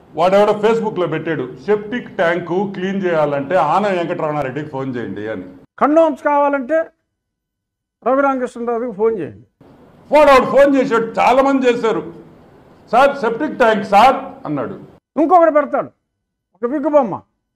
వాడెవడో ఫేస్బుక్ లో పెట్టాడు సెప్టిక్ ట్యాంకు క్లీన్ చేయాలంటే ఆన వెంకటరమణారెడ్డికి ఫోన్ చేయండి అని కండోమ్స్ కావాలంటే రఘురామకృష్ణరాజుకి ఫోన్ చేయండి వాడు వాడు ఫోన్ చేశాడు చాలా మంది చేశారు సార్ సెప్టిక్ ట్యాంక్ సార్ అన్నాడు ఇంకొకటి పెడతాడు ఒక విగ్గు బొమ్మ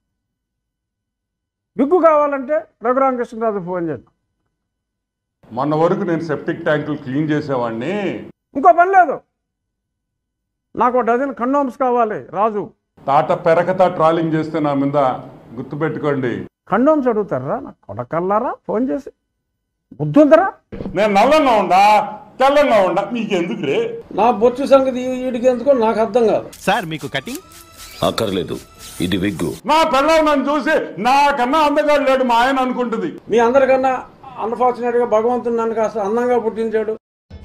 విగ్గు కావాలంటే రఘురామకృష్ణరాజు ఫోన్ చేయండి మొన్న వరకు నేను సెప్టిక్ ట్యాంకులు క్లీన్ చేసేవాడిని ఇంకో పని లేదు నాకు ఒక డజన్ కండోమ్స్ కావాలి రాజు తాట పెరకతా ట్రాలింగ్ చేస్తే నా మీద గుర్తుపెట్టుకోండి కండోమ్స్ అడుగుతారా నాకు కొడకల్లారా ఫోన్ చేసి బుద్ధుందరా నేను నల్లంగా ఉండా తెల్లంగా ఉండా మీకెందుకు రే నా బొచ్చు సంగతి వీడికి ఎందుకో నాకు అర్థం కాదు సార్ మీకు కటింగ్ అక్కర్లేదు ఇది విగ్గు నా పిల్లలు నన్ను చూసి నాకన్నా అందగాడు లేడు మా ఆయన అనుకుంటుంది మీ అందరికన్నా అన్ఫార్చునేట్గా భగవంతుడు నన్ను కాస్త అందంగా పుట్టించాడు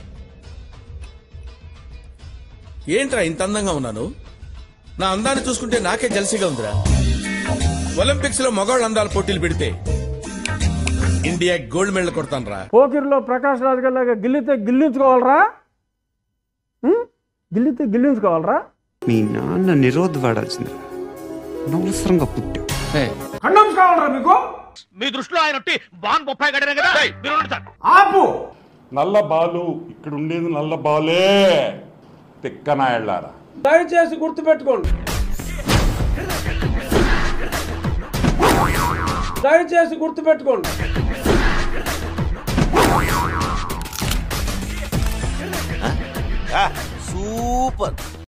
ఏంట్రా ఇంత అందంగా ఉన్నాను నా అందాన్ని చూసుకుంటే నాకే జలసిగా ఉందిరా ఒలింపిక్స్ లో మగవాళ్ళ అందాల పోటీలు పెడితే ఇండియా గోల్డ్ మెడల్ కొడతాను పోకిరిలో ప్రకాష్ రాజు గారిలాగా గిల్లితే గిల్లించుకోవాలరా ఉం? గిల్లితే గిల్లించుకోవాలరా మీ నాన్న నిరోధ వాడాల్సింది అనవసరంగా పుట్టావు కండోమ్స్ కావాలరా మీకు మీ దృష్టిలో ఆయన ఒట్టి బాన్ బొప్పాయి గడినే కదా మీరు ఉండండి సార్ ఆపు నల్ల బాలు ఇక్కడ ఉండేది నల్ల బాలే తిక్కనాయళ్ళారా దయచేసి గుర్తుపెట్టుకోండి దయచేసి గుర్తుపెట్టుకోండి సూపర్